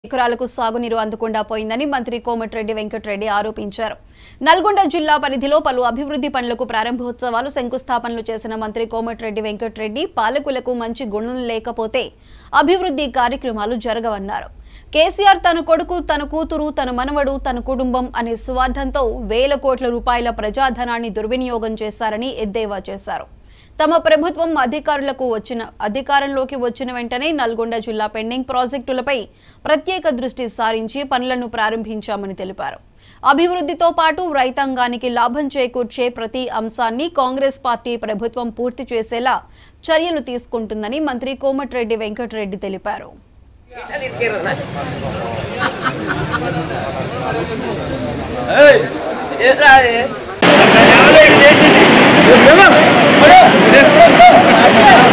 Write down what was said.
ఎకరాలకు సాగునీరు అందకుండా పోయిందని మంత్రి కోమటిరెడ్డి వెంకటరెడ్డి ఆరోపించారు నల్గొండ జిల్లా పరిధిలో పలు అభివృద్ధి పనులకు ప్రారంభోత్సవాలు శంకుస్థాపనలు చేసిన మంత్రి కోమటిరెడ్డి వెంకటరెడ్డి పాలకులకు మంచి గుణం లేకపోతే అభివృద్ధి కార్యక్రమాలు జరగవన్నారు కేసీఆర్ తన కొడుకు తన కూతురు తన మనవడు తన కుటుంబం అనే స్వార్థంతో వేల కోట్ల రూపాయల ప్రజాధనాన్ని దుర్వినియోగం చేశారని ఎద్దేవా చేశారు తమ ప్రభుత్వం అధికారులకు వచ్చిన అధికారంలోకి వచ్చిన వెంటనే నల్గొండ జిల్లా పెండింగ్ ప్రాజెక్టులపై ప్రత్యేక దృష్టి సారించి పనులను ప్రారంభించామని తెలిపారు అభివృద్ధితో పాటు రైతాంగానికి లాభం చేకూర్చే ప్రతి అంశాన్ని కాంగ్రెస్ పార్టీ ప్రభుత్వం పూర్తి చేసేలా చర్యలు తీసుకుంటుందని మంత్రి కోమటిరెడ్డి వెంకటరెడ్డి తెలిపారు ఏం రాదే